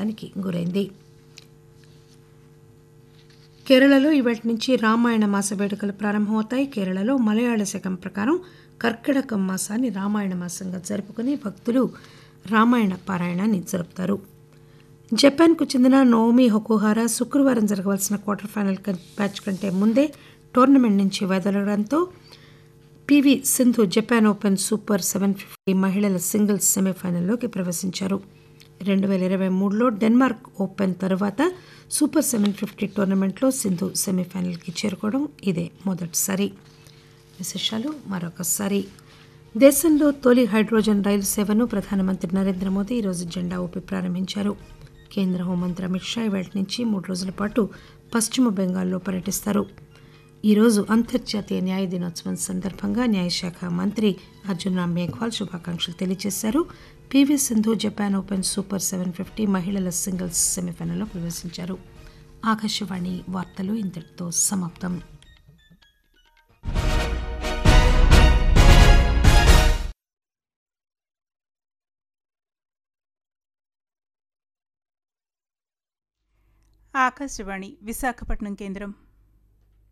ప్రమాదానికి గురైంది కేరళలో ఇవాటి నుంచి రామాయణ మాస వేడుకలు ప్రారంభమవుతాయి కేరళలో మలయాళ శకం ప్రకారం కర్కిటకం మాసాన్ని రామాయణ మాసంగా జరుపుకుని భక్తులు రామాయణ పారాయణాన్ని జరుపుతారు జపాన్కు చెందిన నోమి హొకుహారా శుక్రవారం జరగవలసిన క్వార్టర్ ఫైనల్ మ్యాచ్ కంటే ముందే టోర్నమెంట్ నుంచి వదలడంతో P V Sindhu Japan Open super seven fifty మహిళల సింగిల్స్ సెమీఫైనల్లోకి ప్రవేశించారు రెండు వేల ఇరవై మూడులో డెన్మార్క్ ఓపెన్ తర్వాత సూపర్ సెవెన్ ఫిఫ్టీ టోర్నమెంట్లో సింధు సెమీఫైనల్కి చేరుకోవడం ఇదే మొదటిసారి విశేషాలు మరొకసారి దేశంలో తొలి హైడ్రోజన్ రైలు సేవను ప్రధానమంత్రి నరేంద్ర మోదీ ఈరోజు జెండా ఊపి ప్రారంభించారు కేంద్ర హోంమంత్రి అమిత్ షా ఇవాటి నుంచి మూడు రోజుల పాటు పశ్చిమ బెంగాల్లో పర్యటిస్తారు ఈరోజు అంతర్జాతీయ న్యాయ దినోత్సవం సందర్భంగా న్యాయశాఖ మంత్రి అర్జున్ రామ్ మేఘ్వాల్ శుభాకాంక్షలు తెలియజేశారు P V Sindhu Japan Open super seven fifty మహిళల సింగిల్స్ సెమీఫైనల్లో ప్రవేశించారు ఆకాశవాణి వార్తలు ఇంతటితో సమాప్తం ఆకాశవాణి విశాఖపట్నం కేంద్రం